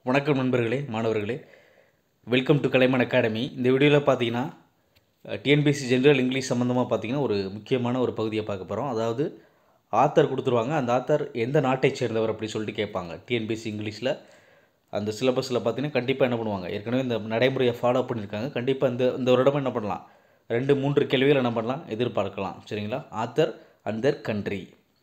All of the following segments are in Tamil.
வணக்கம் நண்பர்களே மாணவர்களே வெல்கம் டு கலைமன் அகாடமி இந்த வீடியோவில் பார்த்தீங்கன்னா டிஎன்பிஎஸ்சி ஜென்ரல் இங்கிலீஷ் சம்மந்தமாக பார்த்தீங்கன்னா ஒரு முக்கியமான ஒரு பகுதியை பார்க்க போகிறோம் அதாவது ஆத்தர் கொடுத்துருவாங்க அந்த ஆத்தர் எந்த நாட்டை சேர்ந்தவர் அப்படி சொல்லிட்டு கேட்பாங்க டிஎன்பிஎஸ்சி இங்கிலீஷில் அந்த சிலபஸில் பார்த்தீங்கன்னா கண்டிப்பாக என்ன பண்ணுவாங்க ஏற்கனவே இந்த நடைமுறையை ஃபாலோ பண்ணியிருக்காங்க கண்டிப்பாக இந்த இந்த வருடம் என்ன பண்ணலாம் ரெண்டு மூன்று கேள்விகள் என்ன பண்ணலாம் எதிர்பார்க்கலாம் சரிங்களா author and their country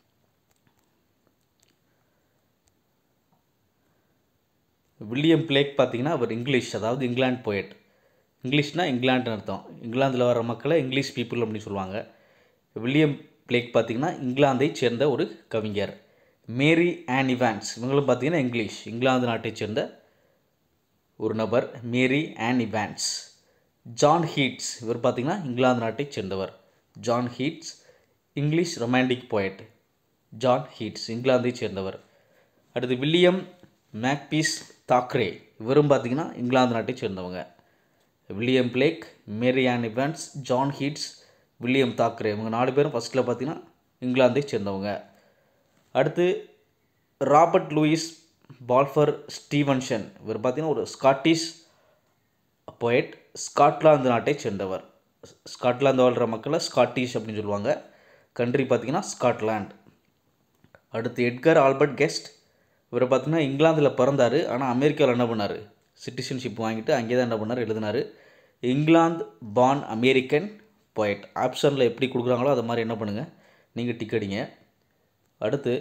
William Blake பார்த்தீங்கன்னா அவர் இங்கிலீஷ் அதாவது இங்கிலாந்து போயட் இங்கிலீஷ்னா இங்கிலாந்துன்னு அர்த்தம் இங்கிலாந்தில் வர மக்களை இங்கிலீஷ் பீப்புள் அப்படின்னு சொல்லுவாங்க வில்லியம் பிளேக் பார்த்தீங்கன்னா இங்கிலாந்தை சேர்ந்த ஒரு கவிஞர் மேரி ஆன் இவான்ஸ் இவங்களும் பார்த்தீங்கன்னா இங்கிலீஷ் இங்கிலாந்து நாட்டைச் சேர்ந்த ஒரு நபர் Mary Ann Evans John Keats இவர் பார்த்தீங்கன்னா இங்கிலாந்து நாட்டைச் சேர்ந்தவர் John Keats English romantic poet John Keats இங்கிலாந்தைச் சேர்ந்தவர் அடுத்து வில்லியம் மேக்பீஸ் தாக்ரே இவரும் பார்த்தீங்கன்னா இங்கிலாந்து நாட்டைச் சேர்ந்தவங்க William Blake Mary Ann Evans John Keats William Thackeray இவங்க நாலு பேரும் ஃபஸ்ட்டில் பார்த்தீங்கன்னா இங்கிலாந்தை சேர்ந்தவங்க அடுத்து ராபர்ட் லூயிஸ் பால்ஃபர் ஸ்டீவன்சன் இவர் பார்த்தீங்கன்னா ஒரு ஸ்காட்டிஷ் போயட் ஸ்காட்லாந்து நாட்டை சேர்ந்தவர் ஸ்காட்லாந்து வாழ்கிற மக்களை ஸ்காட்டிஷ் அப்படின்னு சொல்லுவாங்க கண்ட்ரி பார்த்தீங்கன்னா ஸ்காட்லாண்ட் அடுத்து எட்கர் ஆல்பர்ட் கெஸ்ட் இவர் பார்த்தீங்கன்னா இங்கிலாந்தில் பிறந்தார் ஆனால் அமெரிக்காவில் என்ன பண்ணார் சிட்டிசன்ஷிப் வாங்கிட்டு அங்கே தான் என்ன பண்ணார் எழுதினார் இங்கிலாந்து பான் அமெரிக்கன் போயட் ஆப்ஷனில் எப்படி கொடுக்குறாங்களோ அது மாதிரி என்ன பண்ணுங்கள் நீங்கள் டிக் அடிங்க அடுத்து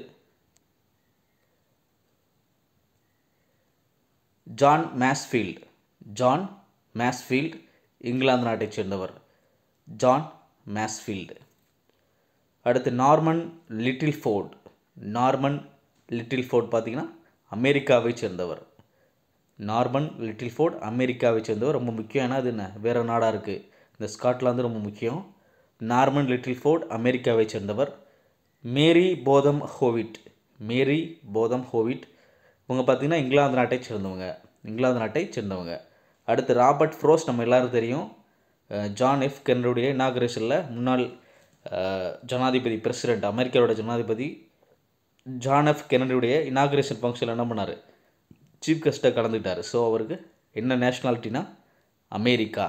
John Masefield John Masefield England நாட்டைச் சேர்ந்தவர் ஜான் மேஸ்ஃபீல்டு அடுத்து Norman Littleford Norman Littleford பார்த்தீங்கன்னா அமெரிக்காவை சேர்ந்தவர் நார்மன் லிட்டில் ஃபோர்ட் அமெரிக்காவை சேர்ந்தவர் ரொம்ப முக்கியம் ஏன்னா அது என்ன வேறு நாடாக இருக்குது இந்த ஸ்காட்லாந்து ரொம்ப முக்கியம் நார்மன் லிட்டில் ஃபோர்ட் அமெரிக்காவை சேர்ந்தவர் மேரி போதம் ஹோவிட் மேரி போதம் ஹோவிட் இவங்க பார்த்திங்கன்னா இங்கிலாந்து நாட்டை சேர்ந்தவங்க இங்கிலாந்து நாட்டை சேர்ந்தவங்க அடுத்து ராபர்ட் ஃப்ரோஸ் நம்ம எல்லாரும் தெரியும் அஹ் ஜான் எஃப் கென்னருடைய இனாகரேஷனில் முன்னாள் அஹ், ஜனாதிபதி பிரசிடெண்ட் அமெரிக்காவோட ஜனாதிபதி ஜான் எஃப் கென்னடியுடைய இனாகரேஷன் ஃபங்க்ஷனில் என்ன பண்ணார் சீஃப் கெஸ்ட்டாக கலந்துக்கிட்டார் ஸோ அவருக்கு என்ன நேஷ்னாலிட்டினா அமெரிக்கா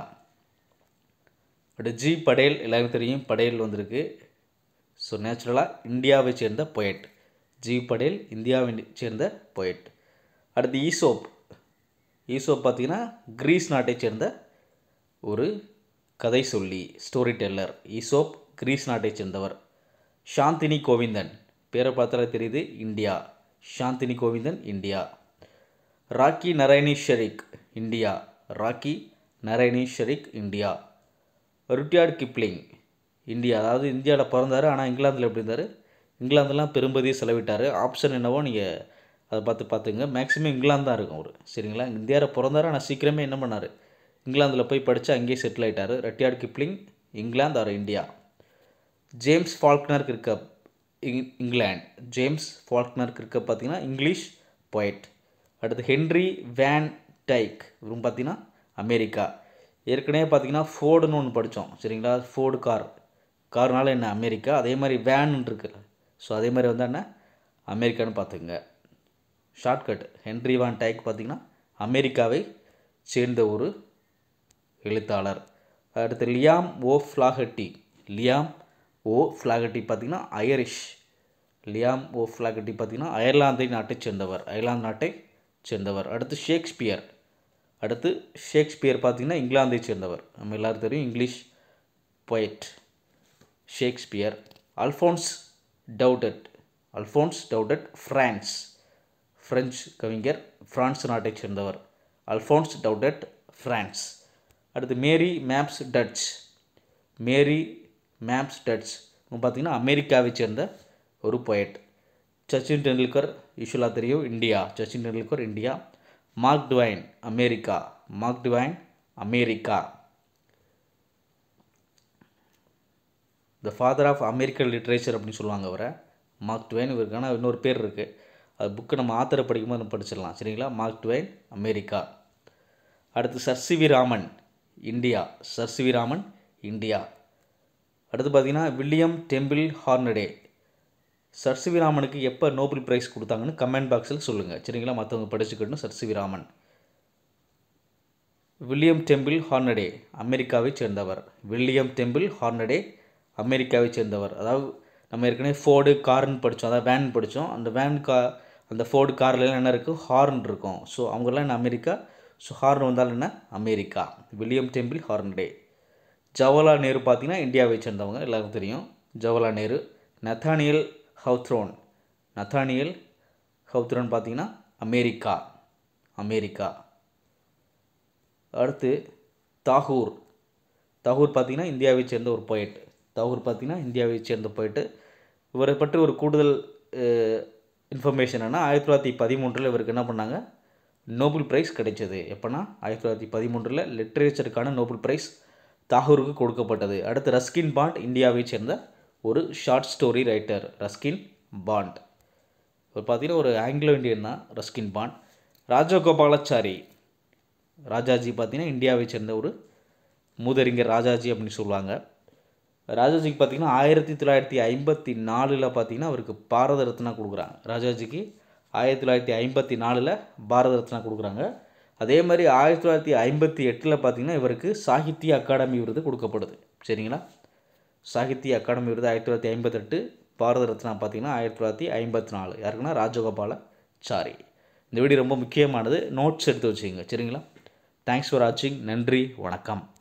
அடுத்து ஜி படேல் எல்லாருக்கும் தெரியும் படேல் வந்திருக்கு ஸோ நேச்சுரலாக இந்தியாவை சேர்ந்த பொயட் ஜி படேல் இந்தியாவை சேர்ந்த பொயட் அடுத்து ஈசோப் ஈசோப் பார்த்தீங்கன்னா கிரீஸ் நாட்டை சேர்ந்த ஒரு கதை சொல்லி ஸ்டோரி டெல்லர் ஈசோப் கிரீஸ் நாட்டை சேர்ந்தவர் சாந்தினி கோவிந்தன் பேரை பார்த்தாலே தெரியுது இந்தியா சாந்தினி கோவிந்தன் இந்தியா ராக்கி நரேனி ஷெரிக் இந்தியா ராக்கி நரேனி ஷெரிக் இந்தியா ருட்யார்ட் கிப்ளிங் இந்தியா அதாவது இந்தியாவில் பிறந்தார் ஆனால் இங்கிலாந்தில் எப்படி இருந்தார் இங்கிலாந்துலாம் பெரும்பதியை செலவிட்டார் ஆப்ஷன் என்னவோ நீங்கள் அதை பார்த்து பார்த்துங்க மேக்ஸிமம் இங்கிலாந்து தான் இருக்கும் அவர் சரிங்களா இந்தியாவில் பிறந்தார் ஆனால் சீக்கிரமே என்ன பண்ணார் இங்கிலாந்தில் போய் படித்து அங்கேயே செட்டில் ஆயிட்டார் Rudyard Kipling England or India James Falconer Kirkup இங் இங்கிலாந்து ஜேம்ஸ் ஃபால்க்னர் கிரிக்கப் பார்த்தீங்கன்னா இங்கிலீஷ் பொயட் அடுத்து ஹென்ரி வேன் டைக் இவரும் பார்த்தீங்கன்னா அமெரிக்கா ஏற்கனவே பார்த்தீங்கன்னா ஃபோர்டுன்னு ஒன்று படித்தோம் சரிங்களா ஃபோர்டு கார் கார்னால என்ன அமெரிக்கா அதே மாதிரி வேன் இருக்குல்ல ஸோ அதே மாதிரி வந்து என்ன அமெரிக்கான்னு பார்த்துக்குங்க ஷார்ட்கட் ஹென்ரி வான் டைக் பார்த்தீங்கன்னா அமெரிக்காவை சேர்ந்த ஒரு எழுத்தாளர் அடுத்து லியாம் ஓ ஃப்ளாகட்டி லியாம் ஓ ஃப்ளாகட்டி பார்த்தீங்கன்னா ஐரிஷ் லியாம் ஓ ஃப்ளாகட்டி பார்த்தீங்கன்னா அயர்லாந்தை நாட்டைச் சேர்ந்தவர் அயர்லாந்து நாட்டை சேர்ந்தவர் அடுத்து ஷேக்ஸ்பியர் அடுத்து ஷேக்ஸ்பியர் பார்த்தீங்கன்னா இங்கிலாந்தை சேர்ந்தவர் நம்ம எல்லாரும் தெரியும் English poet Shakespeare Alphonse Daudet Alphonse Daudet France French கவிஞர் பிரான்ஸ் நாட்டைச் சேர்ந்தவர் அல்ஃபோன்ஸ் டவுடட் பிரான்ஸ் அடுத்து Mary Mapes Dodge Mary Mapes Dodge இவங்க பார்த்தீங்கன்னா அமெரிக்காவை சேர்ந்த ஒரு பொயட் சச்சின் டெண்டுல்கர் யூஸ்வலாக தெரியும் India Sachin Tendulkar India Mark Twain America Mark Twain America the father of American literature அப்படின்னு சொல்லுவாங்க அவரை மார்க் டுவைன் இவருக்கான இன்னொரு பேர் இருக்குது அது புக்கு நம்ம ஆத்தரை படிக்கும்போது நம்ம படிச்சிடலாம் சரிங்களா மார்க் டுவைன் அமெரிக்கா அடுத்து sir C V Raman India sir C V Raman India அடுத்து பார்த்தீங்கன்னா William Temple Hornaday sir C V ராமனுக்கு எப்போ நோபல் பிரைஸ் கொடுத்தாங்கன்னு கமெண்ட் பாக்ஸில் சொல்லுங்கள் சரிங்களா மற்றவங்க படிச்சுக்கணும் sir C V Raman William Temple Hornaday அமெரிக்காவை சேர்ந்தவர் வில்லியம் டெம்பிள் ஹார்னடே அமெரிக்காவை சேர்ந்தவர் அதாவது நம்ம ஏற்கனவே ஃபோர்டு கார்னு படித்தோம் அதாவது வேன் படித்தோம் அந்த வேன் கா அந்த ஃபோர்டு கார்லாம் என்ன இருக்குது ஹார்ன் இருக்கும் ஸோ அவங்கெல்லாம் என்ன அமெரிக்கா ஸோ ஹார்ன் வந்தால் என்ன America William Temple Hornaday Jawaharlal Nehru பார்த்தீங்கன்னா இந்தியாவை சேர்ந்தவங்க எல்லாருக்கும் தெரியும் Jawaharlal Nehru Nathaniel Hawthorne Nathaniel Hawthorne பார்த்தீங்கன்னா அமெரிக்கா அமெரிக்கா அடுத்து தாகூர் தாகூர் பார்த்தீங்கன்னா இந்தியாவை சேர்ந்த ஒரு போயட் தாகூர் பார்த்தீங்கன்னா இந்தியாவை சேர்ந்த போயிட்டு இவரை பற்றி ஒரு கூடுதல் இன்ஃபர்மேஷன் என்னென்னா ஆயிரத்தி தொள்ளாயிரத்தி பதிமூன்றில் இவருக்கு என்ன பண்ணாங்க நோபல் ப்ரைஸ் கிடைச்சது எப்போனா ஆயிரத்தி தொள்ளாயிரத்தி பதிமூன்றில் லிட்ரேச்சருக்கான நோபல் ப்ரைஸ் தாகூருக்கு கொடுக்கப்பட்டது அடுத்து ரஸ்கின் பாண்ட் இந்தியாவை சேர்ந்த ஒரு short story writer Ruskin Bond இவர் பார்த்தீங்கன்னா ஒரு ஆங்கிலோ இந்தியன் தான் ரஸ்கின் பாண்ட் ராஜகோபாலாச்சாரி ராஜாஜி பார்த்தீங்கன்னா இந்தியாவை சேர்ந்த ஒரு மூதறிஞர் ராஜாஜி அப்படின்னு சொல்லுவாங்க ராஜாஜிக்கு பார்த்தீங்கன்னா ஆயிரத்தி தொள்ளாயிரத்தி ஐம்பத்தி நாலில் பார்த்தீங்கன்னா அவருக்கு பாரத ரத்னா கொடுக்குறாங்க ராஜாஜிக்கு ஆயிரத்தி தொள்ளாயிரத்தி ஐம்பத்தி நாலில் பாரத ரத்னா கொடுக்குறாங்க அதே மாதிரி ஆயிரத்தி தொள்ளாயிரத்தி ஐம்பத்தி எட்டில் பார்த்தீங்கன்னா இவருக்கு சாகித்ய அகாடமி விருது கொடுக்கப்படுது சரிங்களா சாகித்ய அகாடமி விருது ஆயிரத்தி தொள்ளாயிரத்தி ஐம்பத்தெட்டு பாரத ரத்னா பார்த்தீங்கன்னா ஆயிரத்தி தொள்ளாயிரத்தி ஐம்பத்தி நாலு யாருக்குன்னா ராஜகோபாலாச்சாரி இந்த வீடியோ ரொம்ப முக்கியமானது நோட்ஸ் எடுத்து வச்சுக்கோங்க சரிங்களா தேங்க்ஸ் ஃபார் வாட்சிங் நன்றி வணக்கம்